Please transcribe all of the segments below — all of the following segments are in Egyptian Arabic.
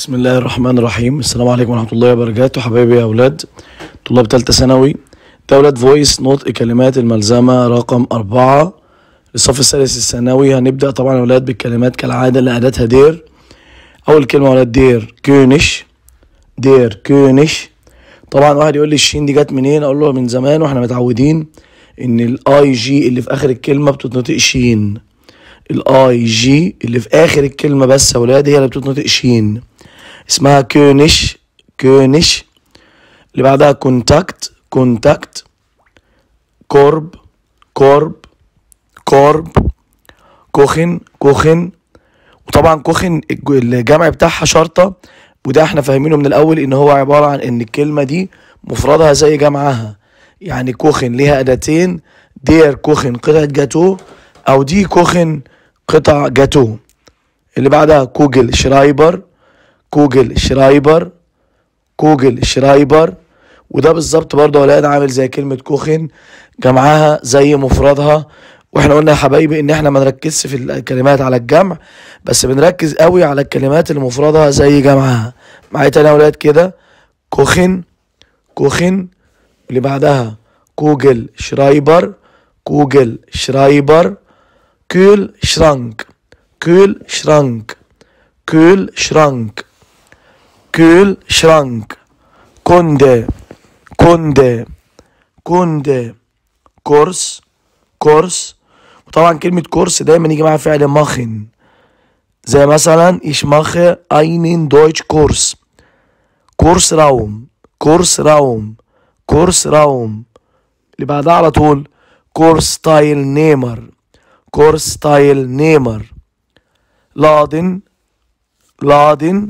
بسم الله الرحمن الرحيم السلام عليكم ورحمة الله وبركاته حبايبي يا أولاد طلاب تالتة ثانوي ده أولاد فويس نطق كلمات الملزمة رقم أربعة للصف الثالث الثانوي هنبدأ طبعا يا أولاد بالكلمات كالعادة اللي أداتها دير أول كلمة يا أولاد دير كونش دير كونش طبعا واحد يقول لي الشين دي جت منين أقول له من زمان وإحنا متعودين إن الأي جي اللي في آخر الكلمة بتتنطق شين الاي جي اللي في اخر الكلمه بس يا ولاد هي اللي بتتنطق شين اسمها كونش كونش اللي بعدها كونتاكت كونتاكت كورب كورب كورب كوخن كوخن وطبعا كوخن الج- الجمع بتاعها شرطه وده احنا فاهمينه من الاول ان هو عباره عن ان الكلمه دي مفردها زي جمعها يعني كوخن ليها اداتين دير كوخن قطعه جاتو او دي كوخن قطع جاتو اللي بعدها كوجل شرايبر كوجل شرايبر كوجل شرايبر وده بالظبط برضه يا ولاد عامل زي كلمة كوخن جمعها زي مفردها واحنا قلنا يا حبايبي ان احنا ما نركزش في الكلمات على الجمع بس بنركز قوي على الكلمات اللي مفردها زي جمعها معايا تاني يا ولاد كده كوخن كوخن اللي بعدها كوجل شرايبر كوجل شرايبر كول شرانك كول شرانك كول شرانك كول شرانك كونده كونده كونده كورس كورس وطبعا كلمة كورس دايما يجي معاها فعل ماخن زي مثلا ich mache einen Deutschkurs كورس راوم كورس راوم كورس راوم اللي بعدها على طول كورس تايل نيمر كورس تايل نيمر لادن لادن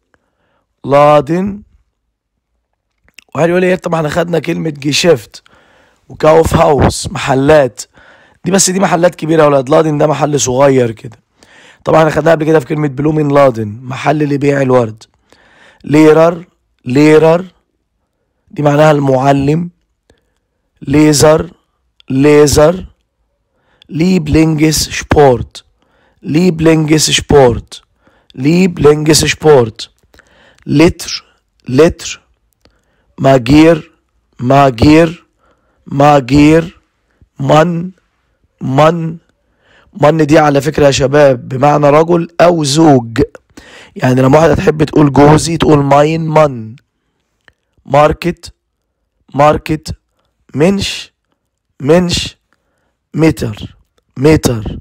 لادن وهل يقول لي إيه طبعا احنا خدنا كلمة جيشفت وكاوف هاوس محلات دي بس دي محلات كبيرة يا ولاد لادن ده محل صغير كده طبعا احنا خدناها قبل كده في كلمة بلومين لادن محل لبيع الورد ليرر ليرر دي معناها المعلم ليزر ليزر ليبلينجس سبورت ليبلينجس سبورت ليبلينجس سبورت لتر لتر ماجير ماجير ماجير من من من دي على فكرة يا شباب بمعنى رجل أو زوج يعني لما واحدة تحب تقول جوزي تقول ماين من ماركت ماركت منش منش متر متر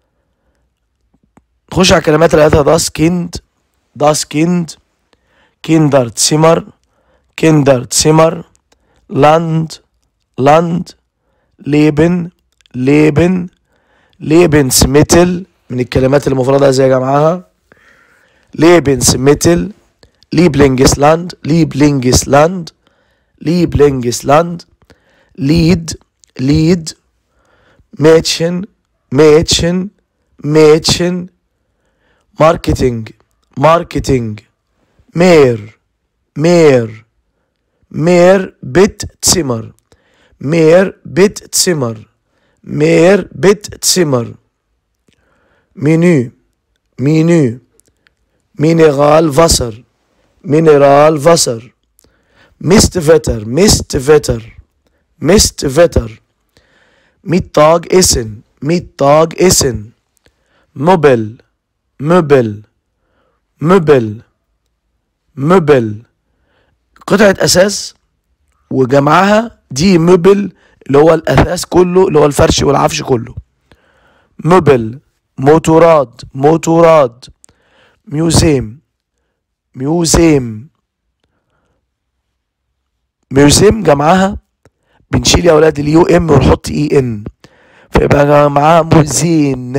نخش على الكلمات اللي لقيتها das Kind das Kind Kinderzimmer Kinderzimmer Land Land Leben Leben Lebensmittel من الكلمات المفردة زي جمعها Lebensmittel Lieblingsland Lieblingsland Lieblingsland Lied Lied Mädchen Mädchen Mädchen Marketing Marketing mehr mehr mehr Bettzimmer mehr Bettzimmer mehr Bettzimmer Menü Menü Mineralwasser Mineralwasser Mistwetter Mistwetter Mistwetter Mittagessen Mittagessen Möbel Möbel Möbel Möbel قطعة أساس وجمعها دي مبل اللي هو الأساس كله اللي هو الفرش والعفش كله مبل موتورات موتورات ميوزيم ميوزيم ميوزيم جمعها بنشيل يا اولاد اليو ام ونحط اي ان فيبقى معاها موزين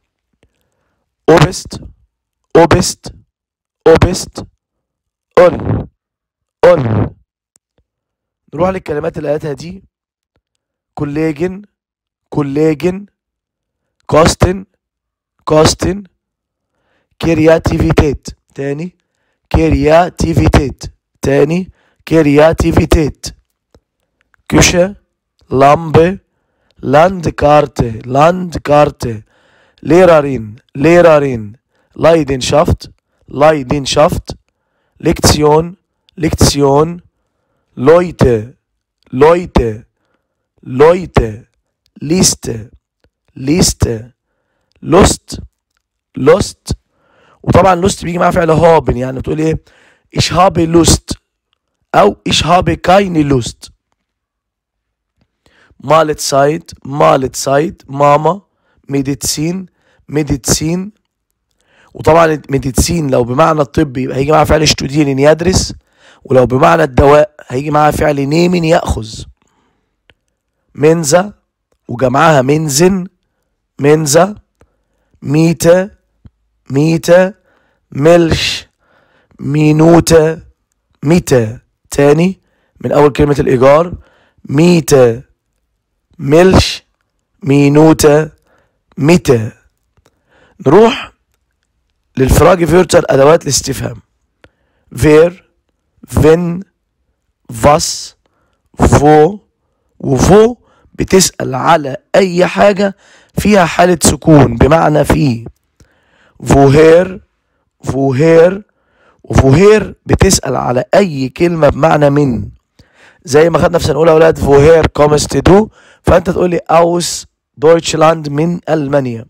اوبست اوبست اوبست اول اول نروح للكلمات اللي قالتها دي كوليجن كوليجن كوستن كوستن كرياتيفيتيت تاني كرياتيفيتيت تاني كرياتيفيتيت Küche, Lampe, Landkarte, Landkarte, Lehrerin, Lehrerin, Leidenschaft, Leidenschaft, Lektion, Lektion, Leute, Leute, Leute, Liste, Liste, Lust, Lust وطبعا لوست بيجي معاه فعل هابن يعني بتقول ايه ich habe Lust او ich habe keine Lust Mahlzeit Mahlzeit ماما ميديسين ميديسين وطبعا الميديسين لو بمعنى الطبي يبقى هيجي معاه فعل اشتودين يدرس ولو بمعنى الدواء هيجي معاه فعل نيم يأخذ منزة وجمعها منزن منزة ميتة ميتة ملش مينوتة ميتة تاني من أول كلمة الإيجار ميتة ملش مينوتة ميتة نروح للفراجي فيرتر أدوات الاستفهام فير فين فاس فو وفو بتسأل على أي حاجة فيها حالة سكون بمعنى في فوهير فوهير وفوهير بتسأل على أي كلمة بمعنى من زي ما خدنا في سنة أولى أولاد فوهير كومس تدو فأنت تقول لي أوس دويتشلاند من ألمانيا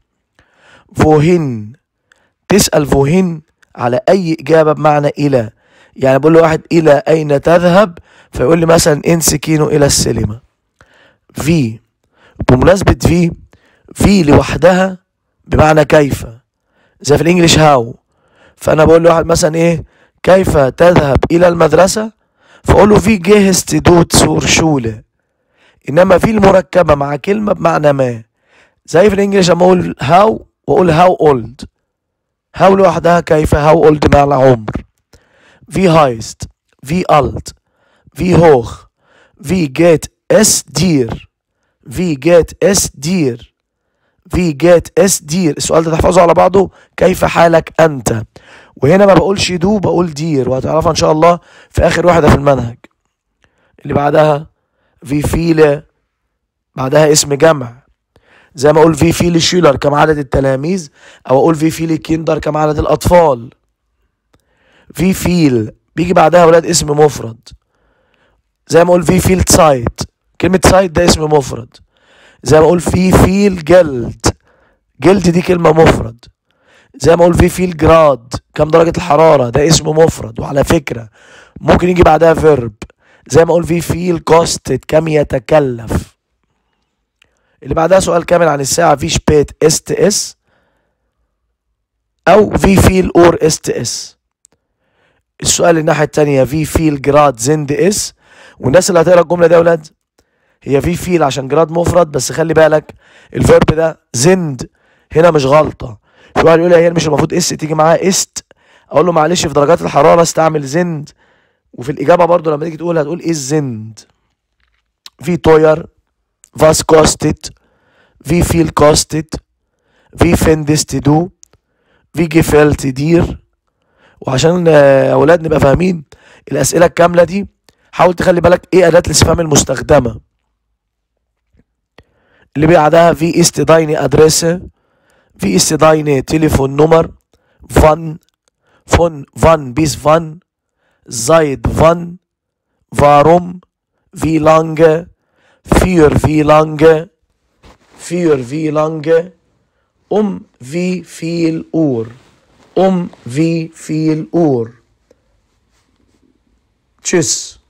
فوهين تسأل فوهين على أي إجابة بمعنى إلى يعني بقول له واحد إلى أين تذهب فيقول لي مثلا إن سكينو إلى السينما في بمناسبة في في لوحدها بمعنى كيف زي في الانجليش هاو فانا بقول لواحد مثلا ايه كيف تذهب الى المدرسة فاقول له في جهست دوت سور شولة انما في المركبة مع كلمة بمعنى ما زي في الانجليش اما اقول هاو واقول هاو اولد هاو لوحدها كيف هاو اولد مع العمر في هايست في الت في هوخ في جيت اس دير في جيت اس دير في جيت اس دير السؤال ده تحفظه على بعضه كيف حالك انت وهنا ما بقولش دو بقول دير وهتعرفها ان شاء الله في اخر واحده في المنهج اللي بعدها في فيل بعدها اسم جمع زي ما اقول في فيل شيلر كم عدد التلاميذ او اقول في فيل كيندر كم عدد الاطفال في فيل بيجي بعدها ولاد اسم مفرد زي ما اقول في فيل سايت كلمة سايت ده اسم مفرد زي ما اقول في فيل جلد جلد دي كلمة مفرد زي ما اقول في فيل جراد كم درجة الحرارة ده اسم مفرد وعلى فكرة ممكن يجي بعدها فيرب زي ما اقول في فيل كوستد كم يتكلف اللي بعدها سؤال كامل عن الساعة في شبيت است اس او في فيل اور است اس السؤال الناحية التانية في فيل جراد زند اس والناس اللي هتقرا الجملة دي يا ولاد هي في فيل عشان جراد مفرد بس خلي بالك الفيرب ده زند هنا مش غلطة في واحد يقول لي هي مش المفروض اس تيجي معاها است اقول له معلش في درجات الحرارة استعمل زند وفي الإجابة برضو لما تيجي تقول هتقول ايه الزند في توير فاس كوستت في فيل كوستت في فيندست دو في جيفلت دير وعشان آه، اولاد نبقى فاهمين الاسئله الكامله دي حاول تخلي بالك ايه اداه الاستفهام المستخدمه اللي بعدها في است دايني ادريسه في است دايني تليفون نمر فان فون فان بيس فان زايد فان warum wie lange für wie lange für wie lange um wie viel Uhr um wie viel Uhr Tschüss